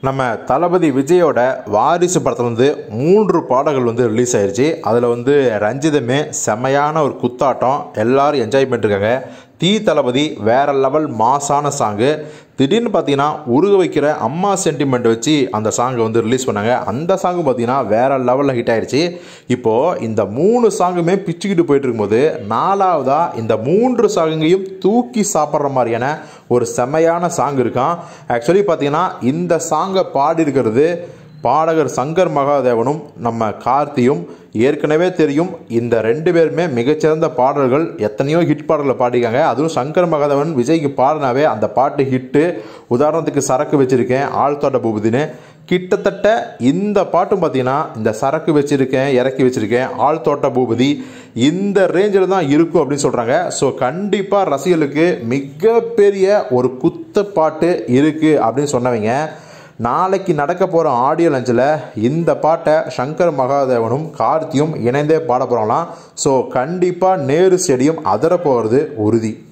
நம்ம தளபதி விஜயோட வாரிசு படத்தில் வந்து மூன்று பாடல்கள் வந்து ரிலீஸ் ஆயிருச்சு அதில் வந்து ரஞ்சிதமே செமையான ஒரு குத்தாட்டம் எல்லாரும் என்ஜாய் பண்ணிருக்காங்க தீ தளபதி வேற லெவல் மாசான சாங்கு திடீர்னு பார்த்தீங்கன்னா உருக வைக்கிற அம்மா சென்டிமெண்ட் வச்சு அந்த சாங்கை வந்து ரிலீஸ் பண்ணாங்க அந்த சாங்கு பார்த்தீங்கன்னா வேற லெவலில் ஹிட் ஆயிடுச்சு இப்போது இந்த மூணு சாங்குமே பிச்சுக்கிட்டு போயிட்டு இருக்கும்போது நாலாவதாக இந்த மூன்று சாங்குங்களையும் தூக்கி சாப்பிட்ற மாதிரியான ஒரு செமையான சாங் இருக்கான் ஆக்சுவலி பார்த்தீங்கன்னா இந்த சாங்கை பாடியிருக்கிறது பாடகர் சங்கர் மகாதேவனும் நம்ம கார்த்தியும் ஏற்கனவே தெரியும் இந்த ரெண்டு பேருமே மிகச்சிறந்த பாடல்கள் எத்தனையோ ஹிட் பாடல்களை பாடியிருக்காங்க அதுவும் சங்கர் மகாதேவன் விஜய்க்கு பாடினாவே அந்த பாட்டு ஹிட்டு உதாரணத்துக்கு சரக்கு வச்சுருக்கேன் ஆழ்த்தோட்ட பூபதினு கிட்டத்தட்ட இந்த பாட்டும் பார்த்தீங்கன்னா இந்த சரக்கு வச்சுருக்கேன் இறக்கி வச்சுருக்கேன் ஆழ்த்தோட்ட பூபதி இந்த ரேஞ்சில் தான் இருக்கும் அப்படின்னு சொல்கிறாங்க ஸோ கண்டிப்பாக ரசிகர்களுக்கு மிகப்பெரிய ஒரு குத்து பாட்டு இருக்குது அப்படின்னு சொன்னவங்க நாளைக்கு நடக்க போகிற ஆடியோ லஞ்சில் இந்த பாட்டை சங்கர் மகாதேவனும் கார்த்தியும் இணைந்தே பாட போகிறாங்களாம் ஸோ கண்டிப்பாக நேரு ஸ்டேடியம் அதிர போகிறது உறுதி